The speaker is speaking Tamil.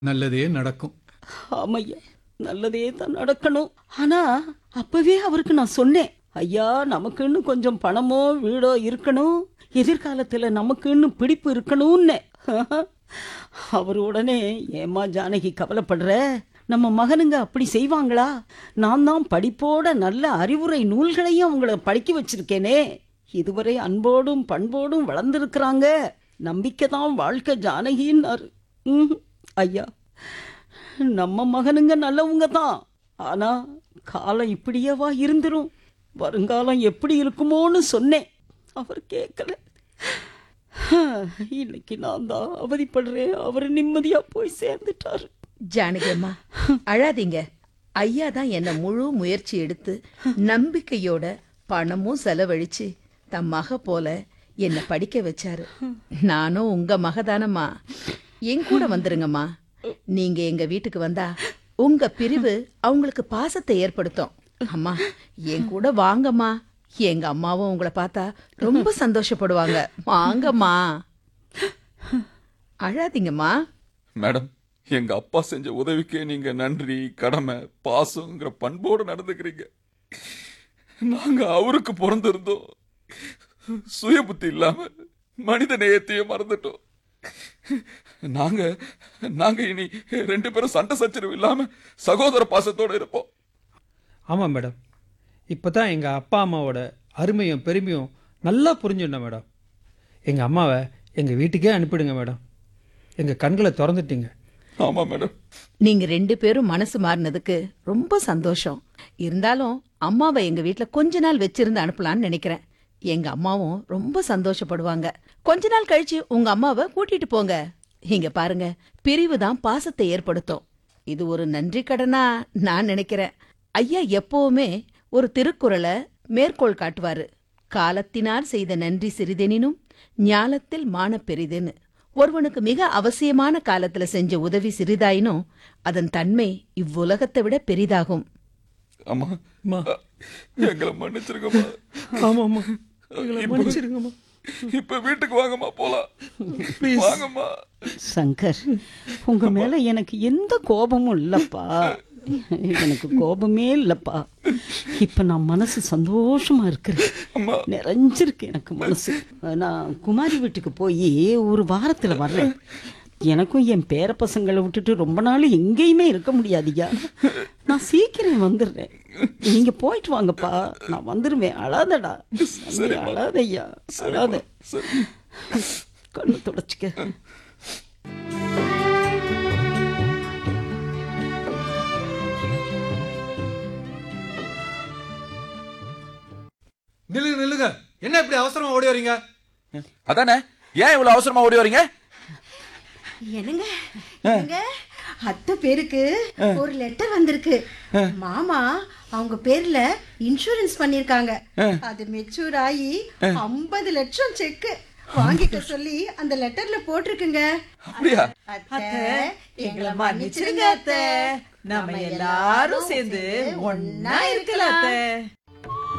நல்லதே நடக்கும் ஆமையா நல்லதே தான் நடக்கணும் ஆனா அப்பவே அவருக்கு நான் சொன்னேன் ஐயா நமக்குன்னு கொஞ்சம் பணமோ வீடோ இருக்கணும் எதிர்காலத்துல நமக்குன்னு பிடிப்பு இருக்கணும்னு அவர் உடனே ஏமா ஜானகி கவலைப்படுற நம்ம மகனுங்க அப்படி செய்வாங்களா நான் தான் படிப்போட நல்ல அறிவுரை நூல்களையும் அவங்கள படிக்க வச்சிருக்கேனே இதுவரை அன்போடும் பண்போடும் வளர்ந்துருக்கிறாங்க நம்பிக்கை தான் வாழ்க்கை ஜானகின்னாரு ம், ஐயா நம்ம மகனுங்க நல்லவங்க தான் ஆனா காலம் இப்படியேவா இருந்துரும் வருங்காலம் எப்படி இருக்குமோன்னு சொன்னேன் அவர் கேட்கல இன்னைக்கு நான் தான் அவதிப்படுறேன் அவர் நிம்மதியா போய் சேர்ந்துட்டாரு ஜானகி அம்மா அழாதீங்க ஐயா தான் என்ன முழு முயற்சி எடுத்து நம்பிக்கையோட பணமும் செலவழிச்சு தம் மக போல என்ன படிக்க வச்சாரு நானும் உங்க மகதானம்மா என் கூட வந்துருங்கம்மா நீங்க எங்க வீட்டுக்கு வந்தா உங்க பிரிவு அவங்களுக்கு பாசத்தை ஏற்படுத்தும் அம்மா என் கூட வாங்கம்மா எங்க அம்மாவும் உங்களை பார்த்தா ரொம்ப சந்தோஷப்படுவாங்க வாங்கம்மா அழாதீங்கம்மா மேடம் எங்க அப்பா செஞ்ச உதவிக்கே நீங்க நன்றி கடமை பாசங்கிற பண்போடு நடந்துக்கிறீங்க நாங்க அவருக்கு பிறந்திருந்தோம் சுய புத்தி இல்லாம மனித நேயத்தையே மறந்துட்டோம் நாங்க நாங்க இனி ரெண்டு பேரும் சண்டை சச்சரவு இல்லாம சகோதர பாசத்தோட இருப்போம் ஆமாம் மேடம் இப்போ தான் எங்கள் அப்பா அம்மாவோட அருமையும் பெருமையும் நல்லா புரிஞ்சுட்டேன் மேடம் எங்கள் அம்மாவை எங்கள் வீட்டுக்கே அனுப்பிடுங்க மேடம் எங்கள் கண்களை திறந்துட்டீங்க ஆமா மேடம் நீங்க ரெண்டு பேரும் மனசு மாறினதுக்கு ரொம்ப சந்தோஷம் இருந்தாலும் அம்மாவை எங்க வீட்ல கொஞ்ச நாள் வச்சிருந்து அனுப்பலாம்னு நினைக்கிறேன் எங்க அம்மாவும் ரொம்ப சந்தோஷப்படுவாங்க கொஞ்ச நாள் கழிச்சு உங்க அம்மாவை கூட்டிட்டு போங்க இங்க பாருங்க பிரிவு தான் பாசத்தை ஏற்படுத்தும் இது ஒரு நன்றி கடனா நான் நினைக்கிறேன் ஐயா எப்பவுமே ஒரு திருக்குறளை மேற்கோள் காட்டுவாரு காலத்தினால் செய்த நன்றி சிறிதெனினும் ஞாலத்தில் மான பெரிதுன்னு ஒருவனுக்கு மிக அவசியமான காலத்துல செஞ்ச உதவி சிறிதாயினும் அதன் தன்மை இவ்வுலகத்தை விட பெரிதாகும் அம்மா அம்மா. எங்களை மன்னிச்சிருக்கம்மா ஆமாம் ஆமாம் எங்களை இப்ப- மன்னிச்சிருங்கம்மா இப்ப வீட்டுக்கு வாங்கம்மா போலாம் வாங்கம்மா சங்கர் உங்க மேல எனக்கு எந்த கோபமும் இல்லப்பா எனக்கு கோபமே இல்லப்பா இப்ப நான் மனசு சந்தோஷமா இருக்கிறேன் அம்மா நிறைஞ்சிருக்கு எனக்கு மனசு நான் குமாரி வீட்டுக்கு போய் ஒரு வாரத்துல வர்றேன் எனக்கும் என் பேர பசங்களை விட்டுட்டு ரொம்ப நாள் எங்கேயுமே இருக்க முடியாதுயா நான் சீக்கிரம் வந்துடுறேன் நீங்க போயிட்டு வாங்கப்பா நான் வந்துருவேன் அழாதடா தம்பி, அழாதையா அழாத சரி கண்ணு தொடச்சிக்க நில்லுங்க நில்லுங்க என்ன இப்படி அவசரமா ஓடி வரீங்க அதானே ஏன் இவ்வளவு அவசரமா ஓடி வரீங்க என்னங்க என்னங்க அத்தை பேருக்கு ஒரு லெட்டர் வந்திருக்கு மாமா அவங்க பேர்ல இன்சூரன்ஸ் பண்ணிருக்காங்க அது மெச்சூர் ஆகி ஐம்பது லட்சம் செக் வாங்கிக்க சொல்லி அந்த லெட்டர்ல போட்டிருக்குங்க அப்படியா அத்தை எங்களை மன்னிச்சிருங்க அத்தை நம்ம எல்லாரும் சேர்ந்து ஒன்னா இருக்கலாம் அத்தை.